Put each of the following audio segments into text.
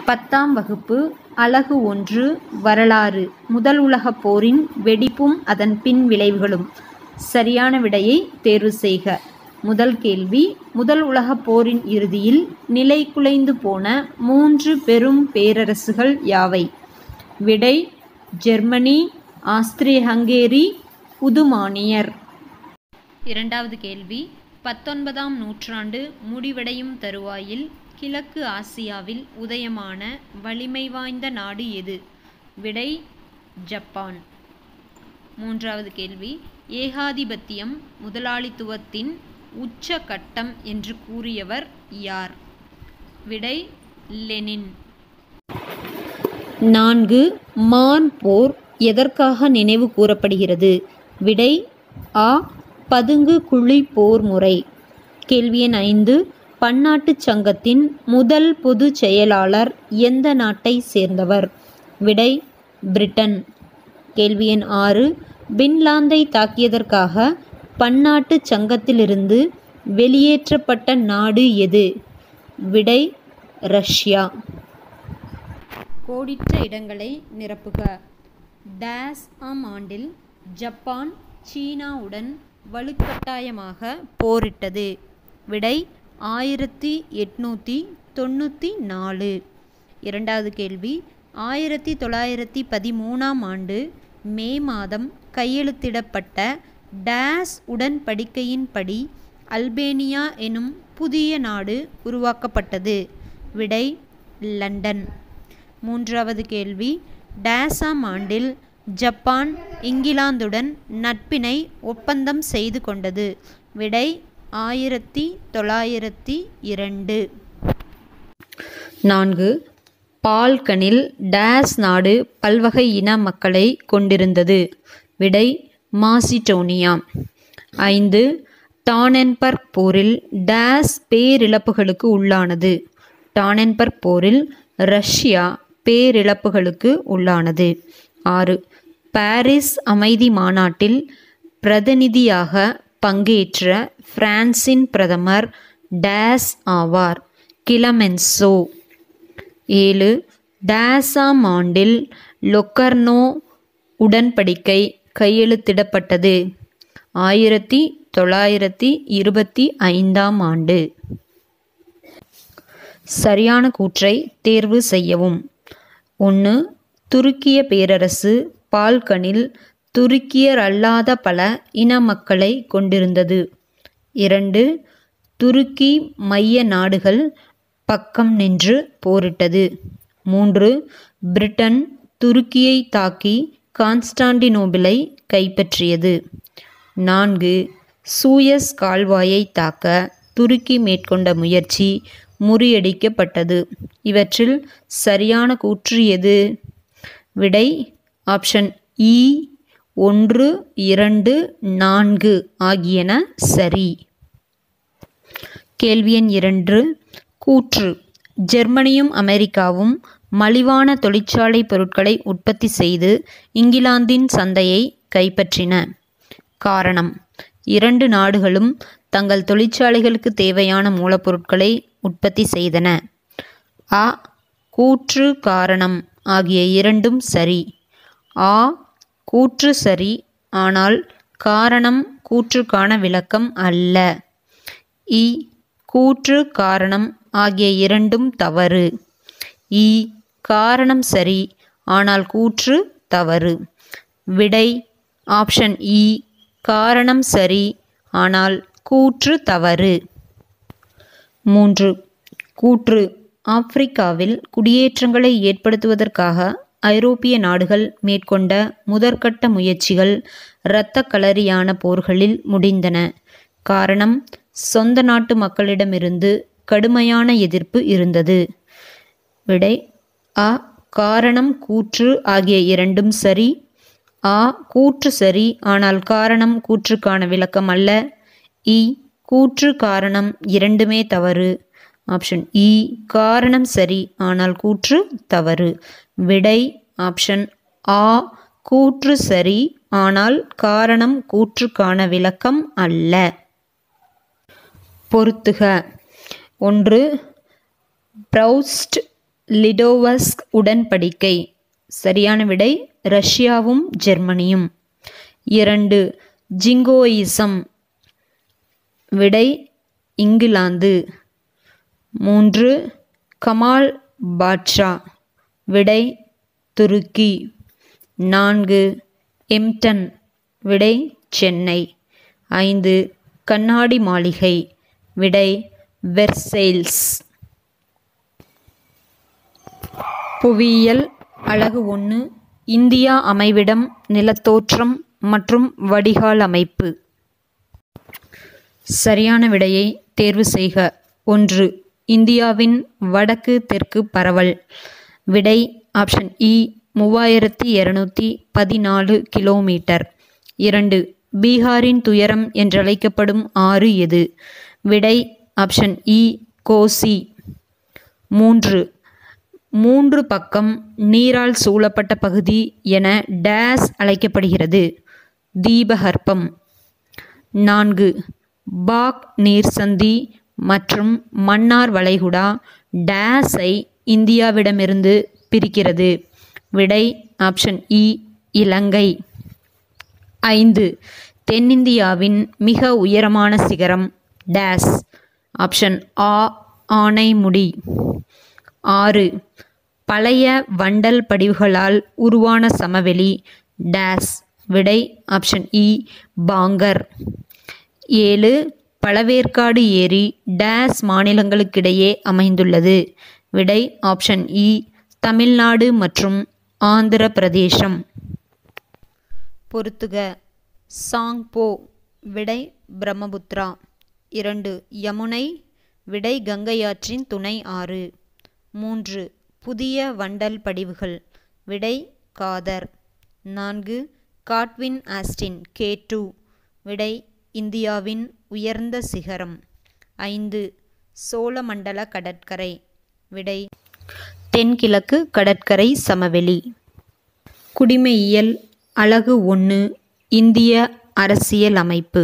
பத்தாம் வகுப்பு அலகு ஒன்று வரலாறு முதல் உலகப் போரின் வெடிப்பும் அதன் பின் விளைவுகளும் சரியான விடையை தேர்வு செய்க முதல் கேள்வி முதல் உலகப் போரின் இறுதியில் நிலைகுலைந்து போன மூன்று பெரும் பேரரசுகள் யாவை விடை ஜெர்மனி ஆஸ்திரிய ஹங்கேரி உதுமானியர் இரண்டாவது கேள்வி பத்தொன்பதாம் நூற்றாண்டு முடிவடையும் தருவாயில் கிழக்கு ஆசியாவில் உதயமான வலிமை வாய்ந்த நாடு எது விடை ஜப்பான் மூன்றாவது கேள்வி ஏகாதிபத்தியம் முதலாளித்துவத்தின் உச்ச கட்டம் என்று கூறியவர் யார் விடை லெனின் நான்கு மான் போர் எதற்காக நினைவு கூறப்படுகிறது விடை ஆ பதுங்கு குழி போர் முறை கேள்வி எண் ஐந்து பன்னாட்டுச் சங்கத்தின் முதல் பொதுச் செயலாளர் எந்த நாட்டை சேர்ந்தவர் விடை பிரிட்டன் கேள்வி எண் ஆறு பின்லாந்தை தாக்கியதற்காக பன்னாட்டுச் சங்கத்திலிருந்து வெளியேற்றப்பட்ட நாடு எது விடை ரஷ்யா கோடிட்ட இடங்களை நிரப்புக டேஸ் ஆம் ஆண்டில் ஜப்பான் சீனாவுடன் வலுக்கட்டாயமாக போரிட்டது விடை ஆயிரத்தி எட்நூற்றி தொண்ணூற்றி நாலு இரண்டாவது கேள்வி ஆயிரத்தி தொள்ளாயிரத்தி பதிமூணாம் ஆண்டு மே மாதம் கையெழுத்திடப்பட்ட டேஸ் உடன்படிக்கையின்படி அல்பேனியா எனும் புதிய நாடு உருவாக்கப்பட்டது விடை லண்டன் மூன்றாவது கேள்வி டேஸாம் ஆண்டில் ஜப்பான் இங்கிலாந்துடன் நட்பினை ஒப்பந்தம் செய்து கொண்டது விடை ஆயிரத்தி தொள்ளாயிரத்தி இரண்டு நான்கு பால்கனில் டேஸ் நாடு பல்வகை இன மக்களை கொண்டிருந்தது விடை மாசிடோனியா ஐந்து டானன்பர்க் போரில் டேஸ் பேரிழப்புகளுக்கு உள்ளானது டானன்பர்க் போரில் ரஷ்யா பேரிழப்புகளுக்கு உள்ளானது ஆறு பாரிஸ் அமைதி மாநாட்டில் பிரதிநிதியாக பங்கேற்ற பிரான்சின் பிரதமர் டேஸ் ஆவார் கிளமென்சோ ஏழு டேஸாம் ஆண்டில் லொக்கர்னோ உடன்படிக்கை கையெழுத்திடப்பட்டது ஆயிரத்தி தொள்ளாயிரத்தி இருபத்தி ஐந்தாம் ஆண்டு சரியான கூற்றை தேர்வு செய்யவும் ஒன்று துருக்கிய பேரரசு பால்கனில் துருக்கியர் அல்லாத பல இன மக்களை கொண்டிருந்தது இரண்டு துருக்கி மைய நாடுகள் பக்கம் நின்று போரிட்டது மூன்று பிரிட்டன் துருக்கியை தாக்கி கான்ஸ்டாண்டினோபிளை கைப்பற்றியது நான்கு சூயஸ் கால்வாயை தாக்க துருக்கி மேற்கொண்ட முயற்சி முறியடிக்கப்பட்டது இவற்றில் சரியான கூற்று எது விடை ஆப்ஷன் இ ஒன்று இரண்டு நான்கு ஆகியன சரி கேள்வி எண் இரண்டு கூற்று ஜெர்மனியும் அமெரிக்காவும் மலிவான தொழிற்சாலை பொருட்களை உற்பத்தி செய்து இங்கிலாந்தின் சந்தையை கைப்பற்றின காரணம் இரண்டு நாடுகளும் தங்கள் தொழிற்சாலைகளுக்கு தேவையான மூலப்பொருட்களை உற்பத்தி செய்தன அ கூற்று காரணம் ஆகிய இரண்டும் சரி ஆ கூற்று சரி ஆனால் காரணம் கூற்றுக்கான விளக்கம் அல்ல இ கூற்று காரணம் ஆகிய இரண்டும் தவறு இ காரணம் சரி ஆனால் கூற்று தவறு விடை ஆப்ஷன் இ காரணம் சரி ஆனால் கூற்று தவறு மூன்று கூற்று ஆப்பிரிக்காவில் குடியேற்றங்களை ஏற்படுத்துவதற்காக ஐரோப்பிய நாடுகள் மேற்கொண்ட முதற்கட்ட முயற்சிகள் இரத்த களரியான போர்களில் முடிந்தன காரணம் சொந்த நாட்டு மக்களிடமிருந்து கடுமையான எதிர்ப்பு இருந்தது விடை அ காரணம் கூற்று ஆகிய இரண்டும் சரி ஆ கூற்று சரி ஆனால் காரணம் கூற்றுக்கான விளக்கம் அல்ல இ கூற்று காரணம் இரண்டுமே தவறு ஆப்ஷன் இ காரணம் சரி ஆனால் கூற்று தவறு விடை ஆப்ஷன் ஆ கூற்று சரி ஆனால் காரணம் கூற்றுக்கான விளக்கம் அல்ல பொருத்துக ஒன்று ப்ரௌஸ்ட் லிடோவஸ்க் உடன்படிக்கை சரியான விடை ரஷ்யாவும் ஜெர்மனியும் இரண்டு ஜிங்கோயிசம் விடை இங்கிலாந்து மூன்று கமால் பாட்ஷா விடை துருக்கி நான்கு எம்டன் விடை சென்னை ஐந்து கண்ணாடி மாளிகை விடை வெர்செயில்ஸ் புவியியல் அழகு ஒன்று இந்தியா அமைவிடம் நிலத்தோற்றம் மற்றும் வடிகால் அமைப்பு சரியான விடையை தேர்வு செய்க ஒன்று இந்தியாவின் வடக்கு தெற்கு பரவல் விடை ஆப்ஷன் இ மூவாயிரத்தி இரநூத்தி பதினாலு கிலோமீட்டர் இரண்டு பீகாரின் துயரம் என்றழைக்கப்படும் ஆறு எது விடை ஆப்ஷன் இ கோசி மூன்று மூன்று பக்கம் நீரால் சூழப்பட்ட பகுதி என டேஸ் அழைக்கப்படுகிறது தீபகற்பம் நான்கு பாக் நீர்சந்தி மற்றும் மன்னார் வளைகுடா டேஸை இந்தியாவிடமிருந்து பிரிக்கிறது விடை ஆப்ஷன் இ இலங்கை ஐந்து தென்னிந்தியாவின் மிக உயரமான சிகரம் டேஸ் ஆப்ஷன் ஆ ஆனைமுடி ஆறு பழைய வண்டல் படிவுகளால் உருவான சமவெளி டேஸ் விடை ஆப்ஷன் இ பாங்கர் ஏழு பழவேற்காடு ஏரி டேஸ் மாநிலங்களுக்கிடையே அமைந்துள்ளது விடை ஆப்ஷன் இ தமிழ்நாடு மற்றும் ஆந்திர பிரதேசம் பொறுத்துக சாங்போ விடை பிரம்மபுத்ரா இரண்டு யமுனை விடை கங்கையாற்றின் துணை ஆறு மூன்று புதிய வண்டல் படிவுகள் விடை காதர் நான்கு காட்வின் ஆஸ்டின் கே டூ விடை இந்தியாவின் உயர்ந்த சிகரம் ஐந்து சோழமண்டல கடற்கரை விடை தென்கிழக்கு கடற்கரை சமவெளி குடிமையியல் அழகு ஒன்று இந்திய அரசியல் அமைப்பு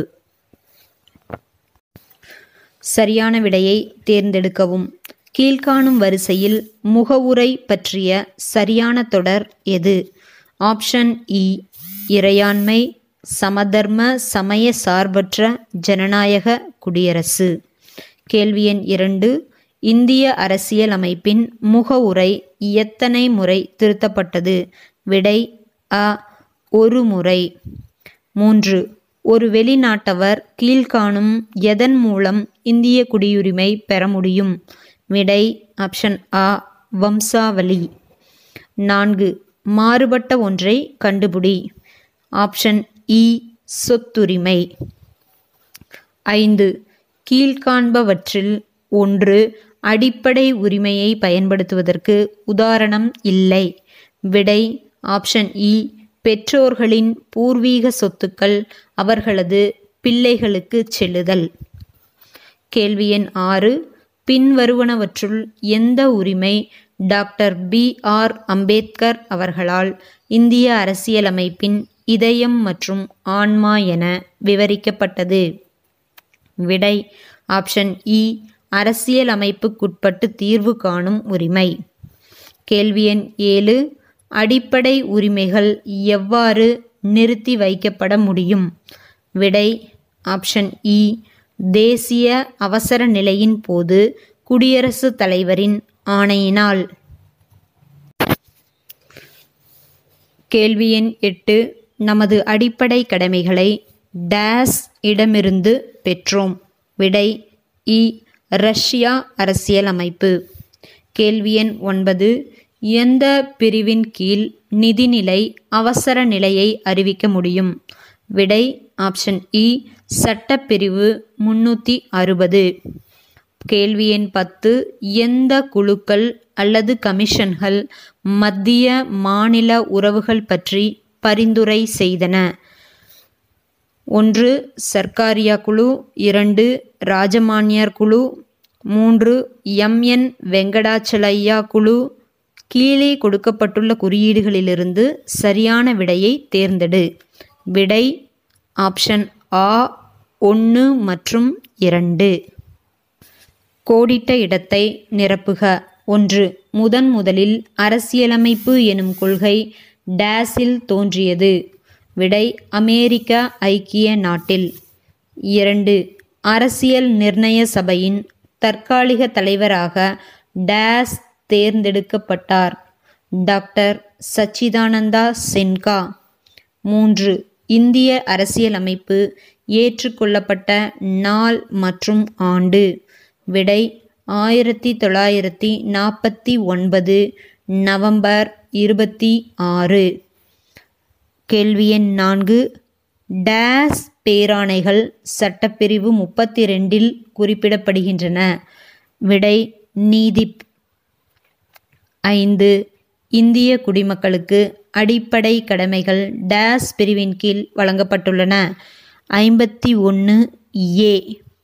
சரியான விடையை தேர்ந்தெடுக்கவும் கீழ்காணும் வரிசையில் முகவுரை பற்றிய சரியான தொடர் எது ஆப்ஷன் இ இறையாண்மை சமதர்ம சமய சார்பற்ற ஜனநாயக குடியரசு கேள்வி எண் இரண்டு இந்திய அரசியல் அமைப்பின் முகவுரை எத்தனை முறை திருத்தப்பட்டது விடை அ ஒரு முறை மூன்று ஒரு வெளிநாட்டவர் கீழ்காணும் எதன் மூலம் இந்திய குடியுரிமை பெற முடியும் விடை ஆப்ஷன் ஆ வம்சாவளி நான்கு மாறுபட்ட ஒன்றை கண்டுபிடி ஆப்ஷன் இ சொத்துரிமை ஐந்து கீழ்காண்பவற்றில் ஒன்று அடிப்படை உரிமையை பயன்படுத்துவதற்கு உதாரணம் இல்லை விடை ஆப்ஷன் இ பெற்றோர்களின் பூர்வீக சொத்துக்கள் அவர்களது பிள்ளைகளுக்கு செல்லுதல் கேள்வி எண் ஆறு பின்வருவனவற்றுள் எந்த உரிமை டாக்டர் பி ஆர் அம்பேத்கர் அவர்களால் இந்திய அரசியலமைப்பின் இதயம் மற்றும் ஆன்மா என விவரிக்கப்பட்டது விடை ஆப்ஷன் இ அரசியலமைப்புக்குட்பட்டு தீர்வு காணும் உரிமை கேள்வி எண் ஏழு அடிப்படை உரிமைகள் எவ்வாறு நிறுத்தி வைக்கப்பட முடியும் விடை ஆப்ஷன் இ தேசிய அவசர நிலையின் போது குடியரசுத் தலைவரின் ஆணையினால் கேள்வி எண் எட்டு நமது அடிப்படை கடமைகளை டேஸ் இடமிருந்து பெற்றோம் விடை இ ரஷ்யா அரசியலமைப்பு கேள்வி எண் ஒன்பது எந்த பிரிவின் கீழ் நிதிநிலை அவசர நிலையை அறிவிக்க முடியும் விடை ஆப்ஷன் இ சட்டப்பிரிவு முன்னூற்றி அறுபது கேள்வி எண் பத்து எந்த குழுக்கள் அல்லது கமிஷன்கள் மத்திய மாநில உறவுகள் பற்றி பரிந்துரை செய்தன ஒன்று சர்க்காரியா குழு இரண்டு ராஜமான்யர் குழு மூன்று எம்என் வெங்கடாச்சலையா குழு கீழே கொடுக்கப்பட்டுள்ள குறியீடுகளிலிருந்து சரியான விடையை தேர்ந்தெடு விடை ஆப்ஷன் ஆ ஒன்று மற்றும் இரண்டு கோடிட்ட இடத்தை நிரப்புக ஒன்று முதன் முதலில் அரசியலமைப்பு எனும் கொள்கை டேஸில் தோன்றியது விடை அமெரிக்க ஐக்கிய நாட்டில் இரண்டு அரசியல் நிர்ணய சபையின் தற்காலிக தலைவராக டேஸ் தேர்ந்தெடுக்கப்பட்டார் டாக்டர் சச்சிதானந்தா சின்கா மூன்று இந்திய அரசியலமைப்பு ஏற்றுக்கொள்ளப்பட்ட நாள் மற்றும் ஆண்டு விடை ஆயிரத்தி தொள்ளாயிரத்தி நாற்பத்தி ஒன்பது நவம்பர் இருபத்தி ஆறு கேள்வி எண் நான்கு டேஸ் பேராணைகள் சட்டப்பிரிவு முப்பத்தி ரெண்டில் குறிப்பிடப்படுகின்றன விடை நீதிப் ஐந்து இந்திய குடிமக்களுக்கு அடிப்படை கடமைகள் டேஸ் பிரிவின் கீழ் வழங்கப்பட்டுள்ளன ஐம்பத்தி ஒன்று ஏ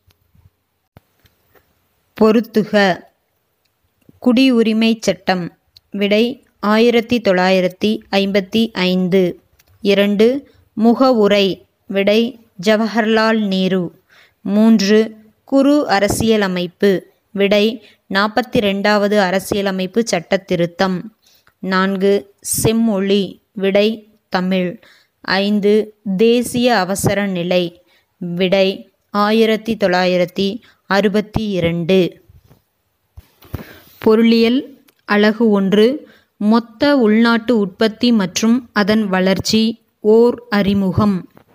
பொருத்துக குடியுரிமை சட்டம் விடை ஆயிரத்தி தொள்ளாயிரத்தி ஐம்பத்தி ஐந்து இரண்டு முகவுரை விடை ஜவஹர்லால் நேரு மூன்று குறு அரசியலமைப்பு விடை நாற்பத்தி ரெண்டாவது அரசியலமைப்பு சட்ட திருத்தம் நான்கு செம்மொழி விடை தமிழ் ஐந்து தேசிய அவசர நிலை விடை ஆயிரத்தி தொள்ளாயிரத்தி அறுபத்தி இரண்டு பொருளியல் அலகு ஒன்று மொத்த உள்நாட்டு உற்பத்தி மற்றும் அதன் வளர்ச்சி ஓர் அறிமுகம்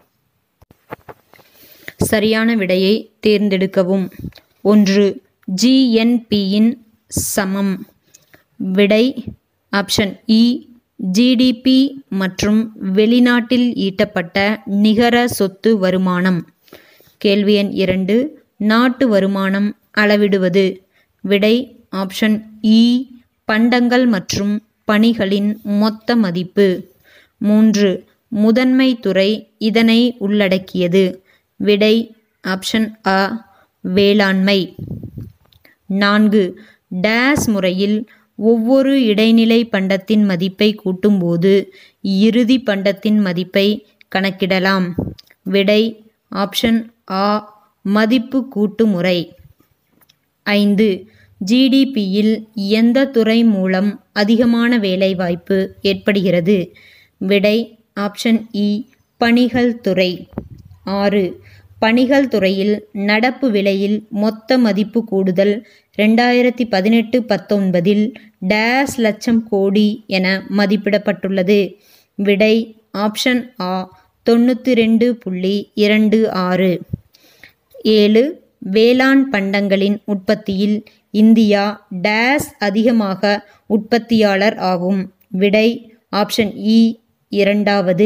சரியான விடையை தேர்ந்தெடுக்கவும் ஒன்று ஜிஎன்பியின் சமம் விடை ஆப்ஷன் இ ஜிடிபி மற்றும் வெளிநாட்டில் ஈட்டப்பட்ட நிகர சொத்து வருமானம் கேள்வி எண் இரண்டு நாட்டு வருமானம் அளவிடுவது விடை ஆப்ஷன் இ பண்டங்கள் மற்றும் பணிகளின் மொத்த மதிப்பு மூன்று முதன்மை துறை இதனை உள்ளடக்கியது விடை ஆப்ஷன் அ வேளாண்மை நான்கு டேஸ் முறையில் ஒவ்வொரு இடைநிலை பண்டத்தின் மதிப்பை கூட்டும்போது இறுதி பண்டத்தின் மதிப்பை கணக்கிடலாம் விடை ஆப்ஷன் ஆ மதிப்பு கூட்டு முறை ஐந்து ஜிடிபியில் எந்த துறை மூலம் அதிகமான வேலைவாய்ப்பு ஏற்படுகிறது விடை ஆப்ஷன் இ பணிகள் துறை ஆறு பணிகள் துறையில் நடப்பு விலையில் மொத்த மதிப்பு கூடுதல் ரெண்டாயிரத்தி பதினெட்டு பத்தொன்பதில் டேஸ் லட்சம் கோடி என மதிப்பிடப்பட்டுள்ளது விடை ஆப்ஷன் ஆ தொண்ணூற்றி ரெண்டு புள்ளி இரண்டு ஆறு ஏழு வேளாண் பண்டங்களின் உற்பத்தியில் இந்தியா டேஸ் அதிகமாக உற்பத்தியாளர் ஆகும் விடை ஆப்ஷன் இ இரண்டாவது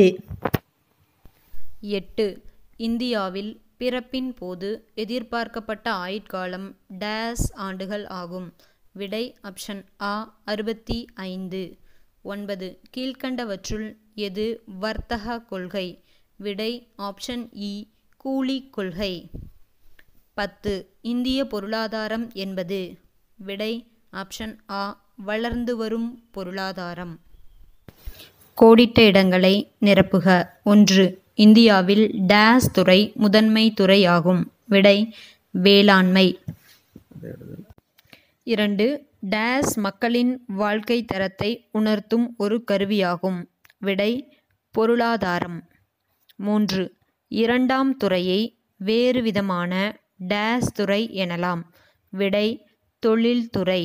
எட்டு இந்தியாவில் பிறப்பின் போது எதிர்பார்க்கப்பட்ட ஆயுட்காலம் டேஸ் ஆண்டுகள் ஆகும் விடை ஆப்ஷன் ஆ அறுபத்தி ஐந்து ஒன்பது கீழ்கண்டவற்றுள் எது வர்த்தக கொள்கை விடை ஆப்ஷன் இ கூலி கொள்கை பத்து இந்திய பொருளாதாரம் என்பது விடை ஆப்ஷன் ஆ வளர்ந்து வரும் பொருளாதாரம் கோடிட்ட இடங்களை நிரப்புக ஒன்று இந்தியாவில் டேஸ் துறை முதன்மை துறை ஆகும் விடை வேளாண்மை இரண்டு டேஸ் மக்களின் வாழ்க்கை தரத்தை உணர்த்தும் ஒரு கருவியாகும் விடை பொருளாதாரம் மூன்று இரண்டாம் துறையை வேறு விதமான டேஸ் துறை எனலாம் விடை தொழில்துறை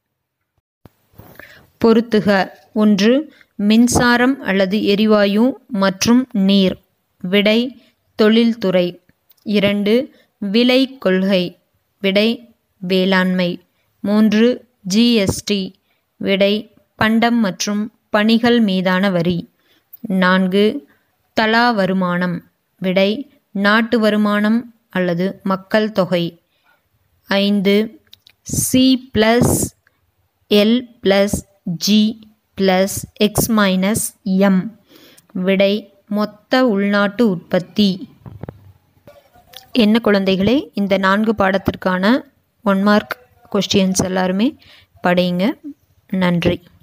பொருத்துக ஒன்று மின்சாரம் அல்லது எரிவாயு மற்றும் நீர் விடை தொழில்துறை இரண்டு விலை கொள்கை விடை வேளாண்மை மூன்று ஜிஎஸ்டி விடை பண்டம் மற்றும் பணிகள் மீதான வரி நான்கு தலா வருமானம் விடை நாட்டு வருமானம் அல்லது மக்கள் தொகை ஐந்து C plus L plus G plus X minus M விடை மொத்த உள்நாட்டு உற்பத்தி என்ன குழந்தைகளே இந்த நான்கு பாடத்திற்கான ஒன் மார்க் கொஸ்டின்ஸ் எல்லாருமே படிங்க நன்றி